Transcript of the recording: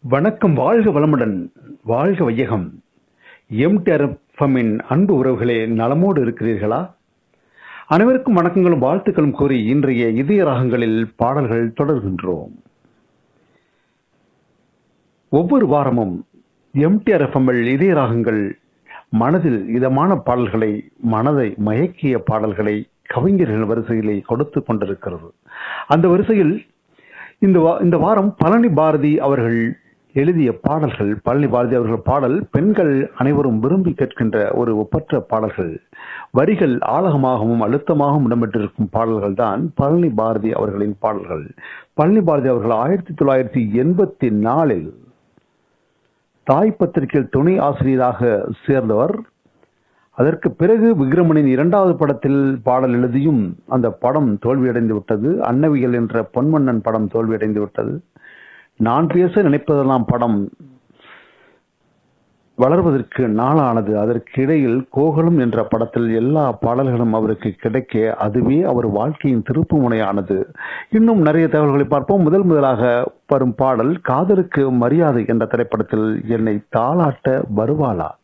வணக்கம் வாழ்க வளமுடன் வாழ்க வையகம் எம்டிஆர்எஃப்எம்மின் அன்பு உறவுகளே நலமோடு இருக்கிறீர்களா அனைவருக்கும் வணக்கங்களும் வாழ்த்துக்களும் கூறி இன்றைய இதய ராகங்களில் பாடல்கள் தொடர்கின்றோம் ஒவ்வொரு வாரமும் எம்டிஆர்எஃப்எம்மில் இதய ராகங்கள் மனதில் இதமான பாடல்களை மனதை மயக்கிய பாடல்களை கவிஞர்கள் வரிசையிலே கொடுத்து கொண்டிருக்கிறது அந்த வரிசையில் இந்த வா- இந்த வாரம் பழனி பாரதி அவர்கள் எழுதிய பாடல்கள் பழனி பாரதி அவர்கள் பாடல் பெண்கள் அனைவரும் விரும்பி கேட்கின்ற ஒரு ஒப்பற்ற பாடல்கள் வரிகள் ஆழகமாகவும் அழுத்தமாகவும் இடம்பெற்றிருக்கும் பாடல்கள் தான் பழனி பாரதி அவர்களின் பாடல்கள் பழனி பாரதி அவர்கள் ஆயிரத்தி தொள்ளாயிரத்தி எண்பத்தி நாலில் தாய் பத்திரிகையில் துணை ஆசிரியராக சேர்ந்தவர் அதற்கு பிறகு விக்ரமனின் இரண்டாவது படத்தில் பாடல் எழுதியும் அந்த படம் தோல்வியடைந்து விட்டது அன்னவியல் என்ற பொன்மன்னன் படம் தோல்வியடைந்து விட்டது நான் பேச நினைப்பதெல்லாம் படம் வளர்வதற்கு நாளானது அதற்கு இடையில் கோகுலம் என்ற படத்தில் எல்லா பாடல்களும் அவருக்கு கிடைக்க அதுவே அவர் வாழ்க்கையின் திருப்பு முனையானது இன்னும் நிறைய தகவல்களை பார்ப்போம் முதல் முதலாக வரும் பாடல் காதலுக்கு மரியாதை என்ற திரைப்படத்தில் என்னை தாளாட்ட வருவாளா